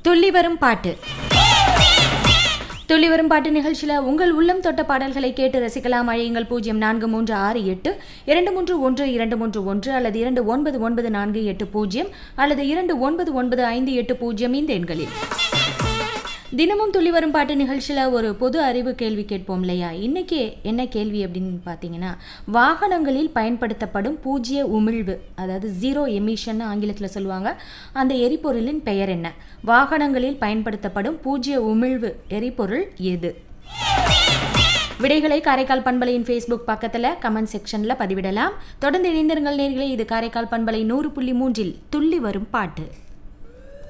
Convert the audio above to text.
துள்ளி வரும் பாட்டு துள்ளி வரும் பாட்டு நிகழ்ச்சியில் உங்கள் உள்ளம் தொட்ட பாடல்களை கேட்டு ரசிக்கலாம் அழையுங்கள் பூஜ்ஜியம் நான்கு மூன்று ஆறு எட்டு இரண்டு மூன்று ஒன்று இரண்டு மூன்று ஒன்று அல்லது இரண்டு ஒன்பது ஒன்பது நான்கு எட்டு பூஜ்ஜியம் அல்லது இரண்டு ஒன்பது ஒன்பது ஐந்து எட்டு பூஜ்ஜியம் இந்த எண்களில் தினமும் துள்ளி வரும் பாட்டு நிகழ்ச்சியில் ஒரு பொது அறிவு கேள்வி கேட்போம் இல்லையா இன்னைக்கு என்ன கேள்வி அப்படின்னு பார்த்தீங்கன்னா வாகனங்களில் பயன்படுத்தப்படும் பூஜ்ய உமிழ்வு அதாவது ஜீரோ எமிஷன் ஆங்கிலத்தில் சொல்லுவாங்க அந்த எரிபொருளின் பெயர் என்ன வாகனங்களில் பயன்படுத்தப்படும் பூஜ்ய உமிழ்வு எரிபொருள் எது விடைகளை காரைக்கால் பண்பலையின் ஃபேஸ்புக் பக்கத்தில் கமெண்ட் செக்ஷனில் பதிவிடலாம் தொடர்ந்து இணைந்திருங்கள் நேர்களே இது காரைக்கால் பண்பலை நூறு புள்ளி மூன்றில் துள்ளி வரும் பாட்டு